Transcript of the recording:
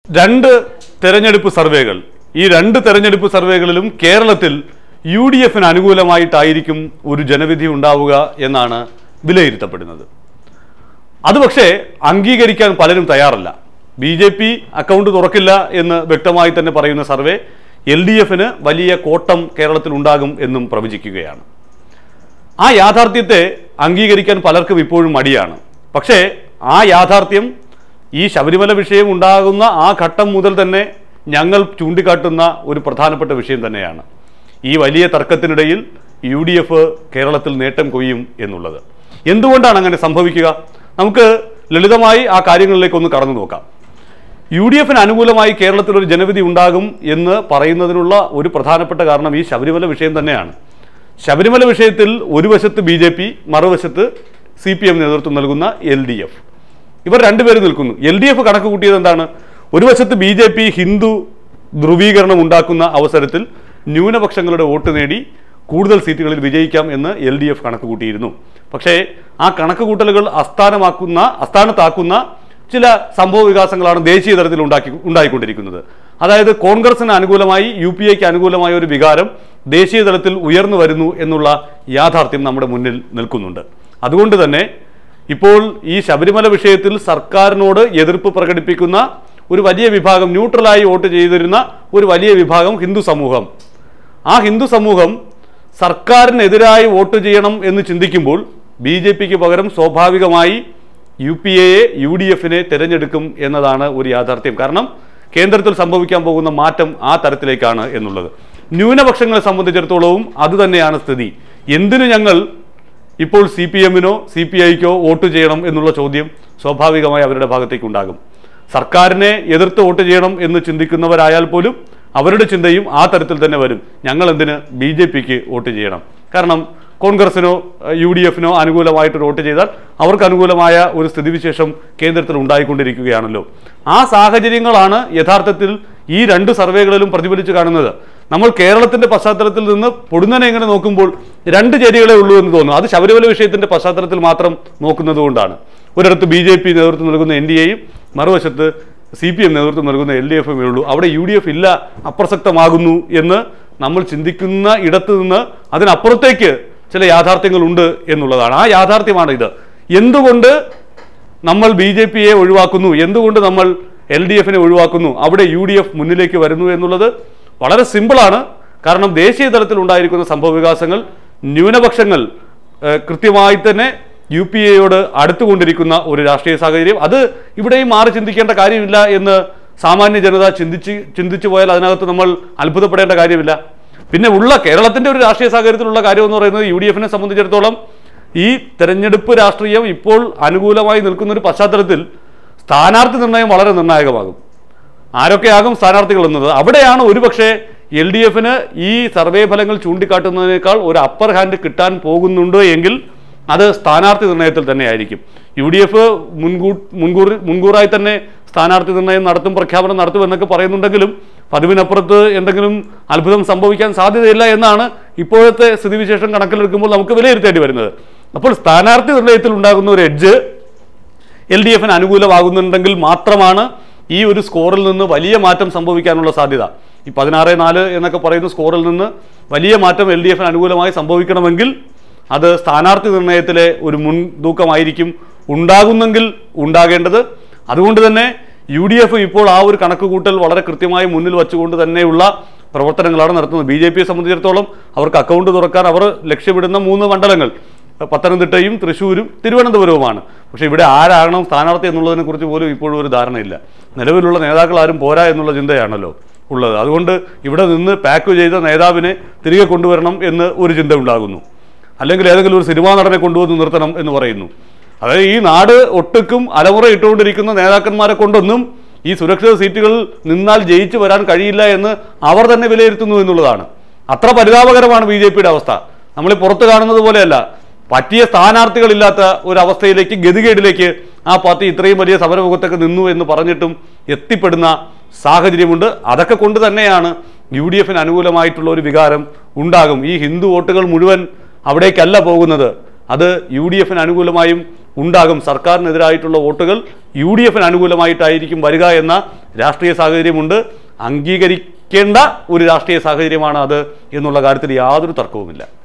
രണ്ട് തെരഞ്ഞെടുപ്പ് സർവേകൾ ഈ രണ്ട് തെരഞ്ഞെടുപ്പ് സർവേകളിലും കേരളത്തിൽ യു ഡി എഫിന് അനുകൂലമായിട്ടായിരിക്കും ഒരു ജനവിധി ഉണ്ടാവുക എന്നാണ് വിലയിരുത്തപ്പെടുന്നത് അത് പക്ഷേ അംഗീകരിക്കാൻ പലരും തയ്യാറല്ല ബി ജെ പി അക്കൗണ്ട് തുറക്കില്ല എന്ന് വ്യക്തമായി തന്നെ പറയുന്ന സർവേ എൽ ഡി എഫിന് വലിയ കോട്ടം കേരളത്തിൽ ഉണ്ടാകും എന്നും പ്രവചിക്കുകയാണ് ആ യാഥാർത്ഥ്യത്തെ അംഗീകരിക്കാൻ പലർക്കും ഇപ്പോഴും മടിയാണ് പക്ഷേ ആ യാഥാർത്ഥ്യം ഈ ശബരിമല വിഷയം ഉണ്ടാകുന്ന ആ ഘട്ടം മുതൽ തന്നെ ഞങ്ങൾ ചൂണ്ടിക്കാട്ടുന്ന ഒരു പ്രധാനപ്പെട്ട വിഷയം തന്നെയാണ് ഈ വലിയ തർക്കത്തിനിടയിൽ യു ഡി എഫ് കേരളത്തിൽ നേട്ടം കൊയ്യും എന്നുള്ളത് എന്തുകൊണ്ടാണ് അങ്ങനെ സംഭവിക്കുക നമുക്ക് ലളിതമായി ആ കാര്യങ്ങളിലേക്ക് ഒന്ന് കടന്നു നോക്കാം യു ഡി എഫിന് അനുകൂലമായി കേരളത്തിൽ ഒരു ജനവിധി ഉണ്ടാകും എന്ന് പറയുന്നതിനുള്ള ഒരു പ്രധാനപ്പെട്ട കാരണം ഈ ശബരിമല വിഷയം തന്നെയാണ് ശബരിമല വിഷയത്തിൽ ഒരു വശത്ത് ബി ജെ പി മറുവശത്ത് സി പി എം നേതൃത്വം നൽകുന്ന എൽ ഡി എഫ് ഇവർ രണ്ടുപേരും നിൽക്കുന്നു എൽ ഡി എഫ് കണക്ക് കൂട്ടിയത് എന്താണ് ഒരു വശത്ത് ബി ജെ പി ഹിന്ദു ധ്രുവീകരണം ഉണ്ടാക്കുന്ന അവസരത്തിൽ ന്യൂനപക്ഷങ്ങളുടെ വോട്ട് നേടി കൂടുതൽ സീറ്റുകളിൽ വിജയിക്കാം എന്ന് എൽ ഡി എഫ് കണക്ക് കൂട്ടിയിരുന്നു പക്ഷേ ആ കണക്ക് കൂട്ടലുകൾ അസ്ഥാനമാക്കുന്ന അസ്ഥാനത്താക്കുന്ന ചില സംഭവ വികാസങ്ങളാണ് ദേശീയ തലത്തിൽ ഉണ്ടാക്കി ഉണ്ടായിക്കൊണ്ടിരിക്കുന്നത് അതായത് കോൺഗ്രസിന് അനുകൂലമായി യു പി എക്ക് അനുകൂലമായ ഒരു വികാരം ദേശീയ തലത്തിൽ ഉയർന്നു വരുന്നു എന്നുള്ള യാഥാർത്ഥ്യം നമ്മുടെ മുന്നിൽ നിൽക്കുന്നുണ്ട് അതുകൊണ്ട് തന്നെ ഇപ്പോൾ ഈ ശബരിമല വിഷയത്തിൽ സർക്കാരിനോട് എതിർപ്പ് പ്രകടിപ്പിക്കുന്ന ഒരു വലിയ വിഭാഗം ന്യൂട്രലായി വോട്ട് ചെയ്തിരുന്ന ഒരു വലിയ വിഭാഗം ഹിന്ദു സമൂഹം ആ ഹിന്ദു സമൂഹം സർക്കാരിനെതിരായി വോട്ട് ചെയ്യണം എന്ന് ചിന്തിക്കുമ്പോൾ ബി ജെ പിക്ക് പകരം സ്വാഭാവികമായി യു പി എയെ യു ഡി എഫിനെ തിരഞ്ഞെടുക്കും എന്നതാണ് ഒരു യാഥാർത്ഥ്യം കാരണം കേന്ദ്രത്തിൽ സംഭവിക്കാൻ പോകുന്ന മാറ്റം ആ തരത്തിലേക്കാണ് എന്നുള്ളത് ന്യൂനപക്ഷങ്ങളെ സംബന്ധിച്ചിടത്തോളവും അതുതന്നെയാണ് സ്ഥിതി എന്തിനു ഞങ്ങൾ ഇപ്പോൾ സി പി എമ്മിനോ സി പി ഐക്കോ വോട്ട് ചെയ്യണം എന്നുള്ള ചോദ്യം സ്വാഭാവികമായി അവരുടെ ഭാഗത്തേക്ക് ഉണ്ടാകും സർക്കാരിനെ എതിർത്ത് വോട്ട് ചെയ്യണം എന്ന് ചിന്തിക്കുന്നവരായാൽ പോലും അവരുടെ ചിന്തയും ആ തരത്തിൽ തന്നെ വരും ഞങ്ങൾ എന്തിന് ബി ജെ പിക്ക് വോട്ട് ചെയ്യണം കാരണം കോൺഗ്രസിനോ യു ഡി എഫിനോ അനുകൂലമായിട്ട് വോട്ട് ചെയ്താൽ അവർക്ക് അനുകൂലമായ ഒരു സ്ഥിതിവിശേഷം കേന്ദ്രത്തിൽ ഉണ്ടായിക്കൊണ്ടിരിക്കുകയാണല്ലോ ആ സാഹചര്യങ്ങളാണ് യഥാർത്ഥത്തിൽ ഈ രണ്ട് സർവേകളിലും പ്രതിഫലിച്ച് കാണുന്നത് നമ്മൾ കേരളത്തിന്റെ പശ്ചാത്തലത്തിൽ നിന്ന് പൊടുന്നനെ ഇങ്ങനെ നോക്കുമ്പോൾ രണ്ട് ചേരികളെ ഉള്ളൂ എന്ന് തോന്നുന്നു അത് ശബരിമല വിഷയത്തിന്റെ പശ്ചാത്തലത്തിൽ മാത്രം നോക്കുന്നത് കൊണ്ടാണ് ഒരിടത്ത് ബി ജെ പി നേതൃത്വം നൽകുന്ന എൻ ഡി എയും മറുവശത്ത് സി പി എം നേതൃത്വം നൽകുന്ന എൽ ഡി എഫും ഉള്ളൂ അവിടെ യു ഡി എഫ് ഇല്ല അപ്രസക്തമാകുന്നു എന്ന് നമ്മൾ ചിന്തിക്കുന്ന ഇടത്ത് നിന്ന് അതിനപ്പുറത്തേക്ക് ചില യാഥാർത്ഥ്യങ്ങളുണ്ട് എന്നുള്ളതാണ് ആ യാഥാർത്ഥ്യമാണ് ഇത് എന്തുകൊണ്ട് നമ്മൾ ബി ജെ പിയെ ഒഴിവാക്കുന്നു എന്തുകൊണ്ട് നമ്മൾ എൽ ഡി എഫിനെ ഒഴിവാക്കുന്നു അവിടെ യു ഡി എഫ് മുന്നിലേക്ക് വരുന്നു എന്നുള്ളത് വളരെ സിമ്പിളാണ് കാരണം ദേശീയ തലത്തിൽ ഉണ്ടായിരിക്കുന്ന സംഭവ വികാസങ്ങൾ ന്യൂനപക്ഷങ്ങൾ ഏഹ്, കൃത്യമായി തന്നെ യു പി എയോട് അടുത്തുകൊണ്ടിരിക്കുന്ന ഒരു രാഷ്ട്രീയ സാഹചര്യം അത് ഇവിടെയും മാറി ചിന്തിക്കേണ്ട കാര്യമില്ല എന്ന് സാമാന്യ ജനത ചിന്തിച്ച് ചിന്തിച്ചു പോയാൽ അതിനകത്ത് നമ്മൾ അത്ഭുതപ്പെടേണ്ട കാര്യമില്ല പിന്നെ ഉള്ള കേരളത്തിന്റെ ഒരു രാഷ്ട്രീയ സാഹചര്യത്തിലുള്ള കാര്യം എന്ന് പറയുന്നത് യു ഡി എഫിനെ സംബന്ധിച്ചിടത്തോളം ഈ തെരഞ്ഞെടുപ്പ് രാഷ്ട്രീയം ഇപ്പോൾ അനുകൂലമായി നിൽക്കുന്ന ഒരു പശ്ചാത്തലത്തിൽ സ്ഥാനാർത്ഥി നിർണയം വളരെ നിർണായകമാകും ആരൊക്കെയാകും സ്ഥാനാർത്ഥികൾ എന്നത് അവിടെയാണ് ഒരുപക്ഷെ എൽ ഡി എഫിന് ഈ സർവേ ഫലങ്ങൾ ചൂണ്ടിക്കാട്ടുന്നതിനേക്കാൾ ഒരു അപ്പർ ഹാൻഡ് കിട്ടാൻ പോകുന്നുണ്ട് എങ്കിൽ അത് സ്ഥാനാർത്ഥി നിർണയത്തിൽ തന്നെ ആയിരിക്കും യു ഡി എഫ് മുൻകൂർ മുൻകൂർ മുൻകൂറായി തന്നെ സ്ഥാനാർത്ഥി നിർണയം നടത്തും പ്രഖ്യാപനം നടത്തും എന്നൊക്കെ പറയുന്നുണ്ടെങ്കിലും പതിവിനപ്പുറത്ത് എന്തെങ്കിലും അത്ഭുതം സംഭവിക്കാൻ സാധ്യതയില്ല എന്നാണ് ഇപ്പോഴത്തെ സ്ഥിതിവിശേഷം കണക്കിലെടുക്കുമ്പോൾ നമുക്ക് വിലയിരുത്തേണ്ടി വരുന്നത് അപ്പോൾ സ്ഥാനാർത്ഥി നിർണയത്തിൽ ഉണ്ടാകുന്ന ഒരു എഡ്ജ് എൽ ഡി എഫിന് അനുകൂലമാകുന്നുണ്ടെങ്കിൽ മാത്രമാണ് ഈ ഒരു സ്കോറിൽ നിന്ന് വലിയ മാറ്റം സംഭവിക്കാനുള്ള സാധ്യത ഈ പതിനാറ് നാല് എന്നൊക്കെ പറയുന്ന സ്കോറിൽ നിന്ന് വലിയ മാറ്റം എൽ ഡി എഫിന് അനുകൂലമായി സംഭവിക്കണമെങ്കിൽ അത് സ്ഥാനാർത്ഥി നിർണയത്തിലെ ഒരു മുൻതൂക്കമായിരിക്കും ഉണ്ടാകുന്നെങ്കിൽ ഉണ്ടാകേണ്ടത് അതുകൊണ്ട് തന്നെ യു ഡി എഫ് ഇപ്പോൾ ആ ഒരു കണക്ക് കൂട്ടൽ വളരെ കൃത്യമായി മുന്നിൽ വച്ചുകൊണ്ട് തന്നെയുള്ള പ്രവർത്തനങ്ങളാണ് നടത്തുന്നത് ബി ജെ പിയെ സംബന്ധിച്ചിടത്തോളം അവർക്ക് അക്കൗണ്ട് തുറക്കാൻ അവർ ലക്ഷ്യമിടുന്ന മൂന്ന് മണ്ഡലങ്ങൾ പത്തനംതിട്ടയും തൃശ്ശൂരും തിരുവനന്തപുരവുമാണ് പക്ഷേ ഇവിടെ ആരാകണം സ്ഥാനാർത്ഥി എന്നുള്ളതിനെ കുറിച്ച് പോലും ഇപ്പോഴും ഒരു ധാരണയില്ല നിലവിലുള്ള നേതാക്കൾ ആരും പോരാ എന്നുള്ള ചിന്തയാണല്ലോ ഉള്ളത് അതുകൊണ്ട് ഇവിടെ നിന്ന് പാക്ക് ചെയ്ത നേതാവിനെ തിരികെ കൊണ്ടുവരണം എന്ന് ഒരു ചിന്ത ഉണ്ടാകുന്നു അല്ലെങ്കിൽ ഏതെങ്കിലും ഒരു സിനിമാ നടനെ കൊണ്ടുവന്ന് നിർത്തണം എന്ന് പറയുന്നു അതായത് ഈ നാട് ഒട്ടുക്കും അലമുറ ഇട്ടുകൊണ്ടിരിക്കുന്ന നേതാക്കന്മാരെ കൊണ്ടൊന്നും ഈ സുരക്ഷിത സീറ്റുകളിൽ നിന്നാൽ ജയിച്ചു വരാൻ കഴിയില്ല എന്ന് അവർ തന്നെ വിലയിരുത്തുന്നു എന്നുള്ളതാണ് അത്ര പരിതാപകരമാണ് ബി ജെ പിയുടെ അവസ്ഥ നമ്മൾ പുറത്ത് കാണുന്നത് പോലെയല്ല പറ്റിയ സ്ഥാനാർത്ഥികളില്ലാത്ത ഒരു അവസ്ഥയിലേക്ക് ഗതികേടിലേക്ക് ആ പാർട്ടി ഇത്രയും വലിയ സമരമുഖത്തൊക്കെ നിന്നു എന്ന് പറഞ്ഞിട്ടും എത്തിപ്പെടുന്ന സാഹചര്യമുണ്ട് അതൊക്കെ കൊണ്ട് തന്നെയാണ് യു ഡി എഫിന് അനുകൂലമായിട്ടുള്ള ഒരു വികാരം ഉണ്ടാകും ഈ ഹിന്ദു വോട്ടുകൾ മുഴുവൻ അവിടേക്കല്ല പോകുന്നത് അത് യു ഡി എഫിന് അനുകൂലമായും ഉണ്ടാകും സർക്കാരിനെതിരായിട്ടുള്ള വോട്ടുകൾ യു ഡി എഫിന് അനുകൂലമായിട്ടായിരിക്കും വരിക എന്ന രാഷ്ട്രീയ സാഹചര്യമുണ്ട് അംഗീകരിക്കേണ്ട ഒരു രാഷ്ട്രീയ സാഹചര്യമാണ് അത് എന്നുള്ള കാര്യത്തിൽ യാതൊരു തർക്കവുമില്ല